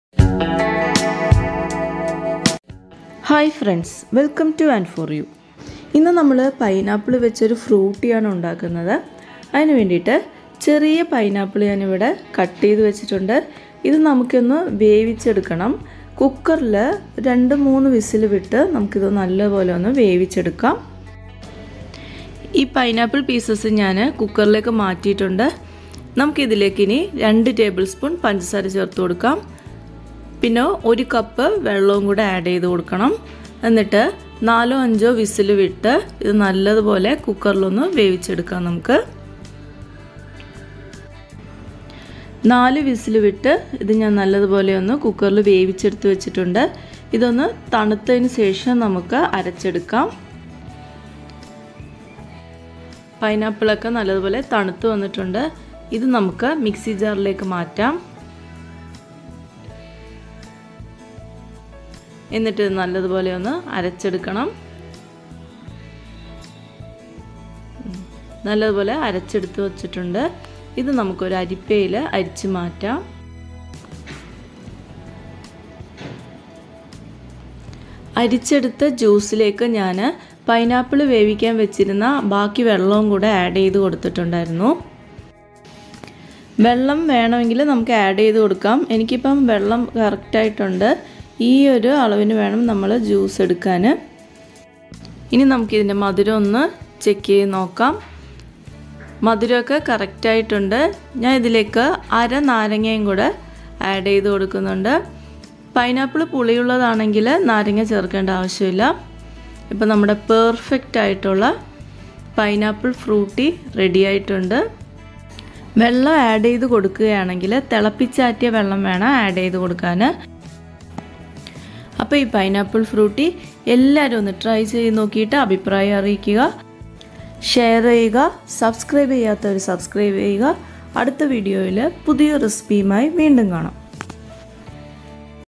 hi friends welcome to and for you ഇന്ന് നമ്മൾ pineapple വെച്ചൊരു ഫ്രൂട്ടിയാണ് ഉണ്ടാക്കുന്നത് അതിന് വേണ്ടിയിട്ട് ചെറിയ പൈനാപ്പിൾ ഞാനിവിടെ കട്ട് ചെയ്ത് വെച്ചിട്ടുണ്ട് ഇത് നമുക്കൊന്ന് വേവിച്ചെടുക്കണം കുക്കറിൽ രണ്ട് മൂന്ന് വിസിൽ വിട്ട് നമുക്കിത് നല്ലപോലെ ഒന്ന് വേവിച്ചെടുക്കാം ഈ പൈനാപ്പിൾ പീസസ് ഞാൻ കുക്കറിലേക്ക് മാറ്റിയിട്ടുണ്ട് നമുക്കിതിലേക്ക് ഇനി രണ്ട് ടേബിൾ സ്പൂൺ പഞ്ചസാര ചേർത്ത് കൊടുക്കാം പിന്നെ ഒരു കപ്പ് വെള്ളവും കൂടെ ആഡ് ചെയ്ത് കൊടുക്കണം എന്നിട്ട് നാലോ അഞ്ചോ വിസിൽ വിട്ട് ഇത് നല്ലതുപോലെ കുക്കറിലൊന്ന് വേവിച്ചെടുക്കാം നമുക്ക് നാല് വിസിൽ വിട്ട് ഇത് ഞാൻ നല്ലതുപോലെ ഒന്ന് കുക്കറിൽ വേവിച്ചെടുത്ത് വെച്ചിട്ടുണ്ട് ഇതൊന്ന് തണുത്തതിന് ശേഷം നമുക്ക് അരച്ചെടുക്കാം പൈനാപ്പിളൊക്കെ നല്ലതുപോലെ തണുത്ത് വന്നിട്ടുണ്ട് ഇത് നമുക്ക് മിക്സി ജാറിലേക്ക് മാറ്റാം എന്നിട്ട് നല്ലതുപോലെ ഒന്ന് അരച്ചെടുക്കണം നല്ലതുപോലെ അരച്ചെടുത്ത് വച്ചിട്ടുണ്ട് ഇത് നമുക്കൊരു അരിപ്പയിൽ അരിച്ച് മാറ്റാം അരിച്ചെടുത്ത ജ്യൂസിലേക്ക് ഞാൻ പൈനാപ്പിൾ വേവിക്കാൻ വെച്ചിരുന്ന ബാക്കി വെള്ളവും കൂടെ ആഡ് ചെയ്ത് കൊടുത്തിട്ടുണ്ടായിരുന്നു വെള്ളം വേണമെങ്കിൽ നമുക്ക് ആഡ് ചെയ്ത് കൊടുക്കാം എനിക്കിപ്പം വെള്ളം കറക്റ്റായിട്ടുണ്ട് ഈ ഒരു അളവിന് വേണം നമ്മൾ ജ്യൂസ് എടുക്കാൻ ഇനി നമുക്കിതിൻ്റെ മധുരം ഒന്ന് ചെക്ക് ചെയ്ത് നോക്കാം മധുരമൊക്കെ കറക്റ്റായിട്ടുണ്ട് ഞാൻ ഇതിലേക്ക് അര നാരങ്ങയും കൂടെ ആഡ് ചെയ്ത് കൊടുക്കുന്നുണ്ട് പൈനാപ്പിൾ പുളിയുള്ളതാണെങ്കിൽ നാരങ്ങ ചേർക്കേണ്ട ആവശ്യമില്ല ഇപ്പം നമ്മുടെ പെർഫെക്റ്റ് ആയിട്ടുള്ള പൈനാപ്പിൾ ഫ്രൂട്ടി റെഡി ആയിട്ടുണ്ട് വെള്ളം ആഡ് ചെയ്ത് കൊടുക്കുകയാണെങ്കിൽ തിളപ്പിച്ചാറ്റിയ വെള്ളം വേണം ആഡ് ചെയ്ത് കൊടുക്കാൻ അപ്പോൾ ഈ പൈനാപ്പിൾ ഫ്രൂട്ടി എല്ലാവരും ഒന്ന് ട്രൈ ചെയ്ത് നോക്കിയിട്ട് അഭിപ്രായം അറിയിക്കുക ഷെയർ ചെയ്യുക സബ്സ്ക്രൈബ് ചെയ്യാത്തവർ സബ്സ്ക്രൈബ് ചെയ്യുക അടുത്ത വീഡിയോയിൽ പുതിയ റെസിപ്പിയുമായി വീണ്ടും കാണാം